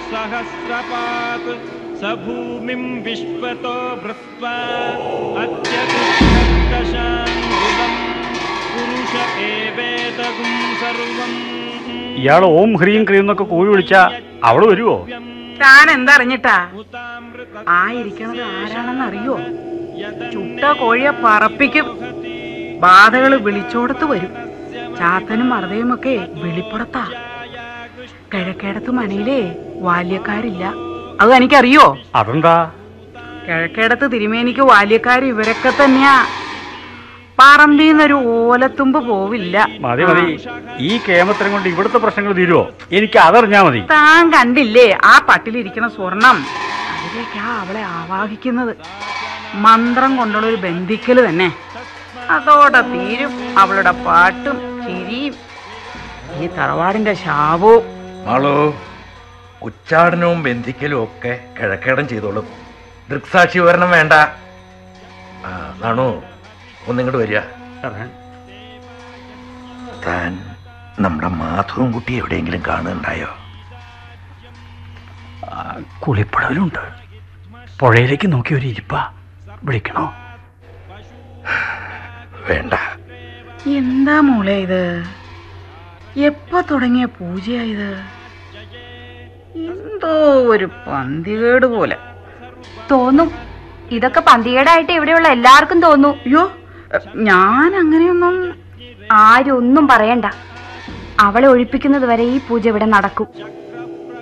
सहस्रपात् स भूमिं विश्वतो भृत्वा अत्यतिष्ठशाङ्गुलम् पुरुष एवेदगुं सर्वम् ഇയാൾ ഓം ഹ്രീം ക്രീം എന്നൊക്കെ കൂവി വിളിച്ചാ അവള് വരുവോ താൻ എന്തറിഞ്ഞിട്ടാ ആ ഇരിക്കണത് ആരാണെന്ന് അറിയോ ചുട്ട കോഴിയെ പറപ്പിക്കും ബാധകള് വിളിച്ചോടത്ത് വരും ചാത്തനും മറുതയും ഒക്കെ വെളിപ്പുറത്താ കിഴക്കേടത്ത് മനയിലേ ബാല്യക്കാരില്ല അത് എനിക്കറിയോ അതെന്താ കിഴക്കേടത്ത് തിരുമേനിക്ക് ബാല്യക്കാർ ഇവരൊക്കെ തന്നെയാ പറമ്പിന്നൊരു ഓലത്തുമ്പ് പോവില്ല മതി മതി ഈ കേമത്തരം കൊണ്ട് ഇവിടുത്തെ പ്രശ്നങ്ങൾ തീരുവോ എനിക്ക് അതറിഞ്ഞാ മതി താൻ കണ്ടില്ലേ ആ പട്ടിലിരിക്കുന്ന സ്വർണം അതിലേക്കാ അവളെ ആവാഹിക്കുന്നത് മന്ത്രം കൊണ്ടുള്ള ഒരു ബന്ധിക്കല് തന്നെ അതോടെ തീരും അവളുടെ പാട്ടും ചിരിയും ഈ തറവാടിന്റെ ശാപവും മാളു ഉച്ചാടനവും ബന്ധിക്കലും ഒക്കെ കിഴക്കേടം ചെയ്തോളും ദൃക്സാക്ഷി വിവരണം വേണ്ട ആ നാണു ഒന്നിങ്ങോട്ട് വരിക താൻ നമ്മുടെ മാധവൻ കുട്ടി എവിടെയെങ്കിലും കാണുന്നുണ്ടായോ കുളിപ്പടവിലുണ്ട് പുഴയിലേക്ക് നോക്കി ഒരു ഇരിപ്പ വിളിക്കണോ വേണ്ട എന്താ മോളെ ഇത് എപ്പോ തുടങ്ങിയ പൂജയാ ഇത് എന്തോ ഒരു പന്തികേട് പോലെ തോന്നും ഇതൊക്കെ പന്തികേടായിട്ട് ഇവിടെയുള്ള എല്ലാവർക്കും തോന്നു അയ്യോ ഞാൻ അങ്ങനെയൊന്നും ആരും ഒന്നും പറയണ്ട അവളെ ഒഴിപ്പിക്കുന്നത് വരെ ഈ പൂജ ഇവിടെ നടക്കും